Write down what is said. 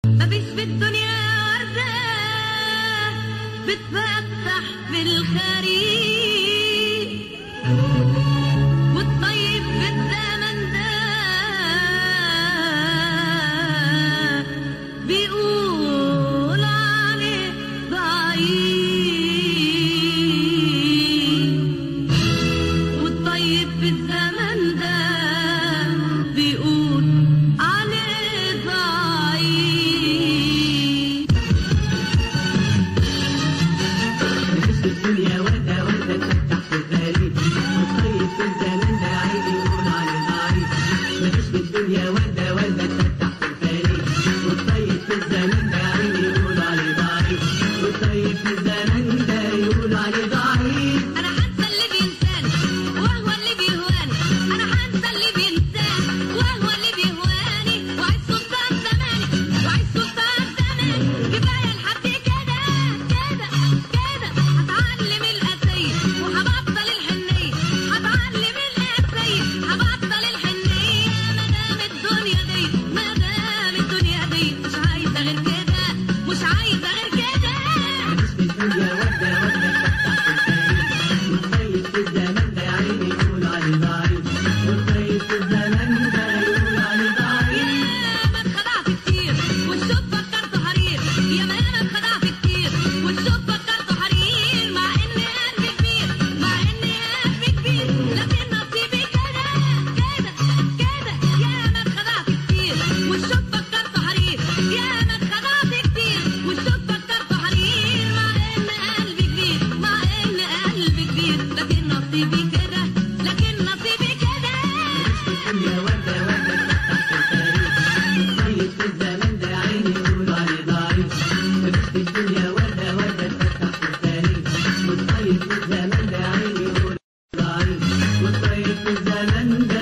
مفيش في الدنيا وردة بتفتح في الخريف والطيب في الزمن ده بيقول عليه ضعيف والطيب في الزمن ده بيقول عليه ضعيف مفيش في الدنيا وردة وردة تفتح في الغريب والطيب في الزمن ده عيب يقول عليه ضعيف مفيش في الدنيا وردة وردة تفتح في الغريب والطيب في الزمن ده عيب يقول عليه ضعيف والطيب في الزمن ده يقول عليه ضعيف انا حاسه اللي بينساني وهو اللي بيهواني انا حاسه اللي بينساني وهو اللي بيهواني وعايز سلطان زماني وعايز سلطان زماني كفايه لحد كده كده كده هتعلم الاسيه وهبطل الحنيه هتعلم الاسيه هبطل الحنيه ما دام الدنيا دي ما دام الدنيا دي مش عايزه غير كده مش عايزه غير كده مفيش في الدنيا وردة وردة تفتح في الغريب والطيب في الزمن ده عيب يقول عليه ضعيف والطيب في الزمن ده يقول عليه ضعيف يا ما اتخدعت كتير والشوف فكرته حرير يا ما انا اتخدعت كتير والشوف فكرته حرير مع ان قلبي كبير مع ان قلبي كبير لكن نصيبي كده كده كده يا ما اتخدعت كتير والشوف فكرته حرير يا ما اتخدعت كتير والشوف فكرته حرير مع ان قلبي كبير مع ان قلبي كبير لكن نصيبي كده لكن نصيبي كده الدنيا وردة وردة تفتح في التاريخ طيب في الزمن ده عيني يقول عليه ضعيف مفيش في الدنيا وردة وردة تفتح في التاريخ والطيب في الزمن ده عيني يقول ضعيف والطيب في الزمن ده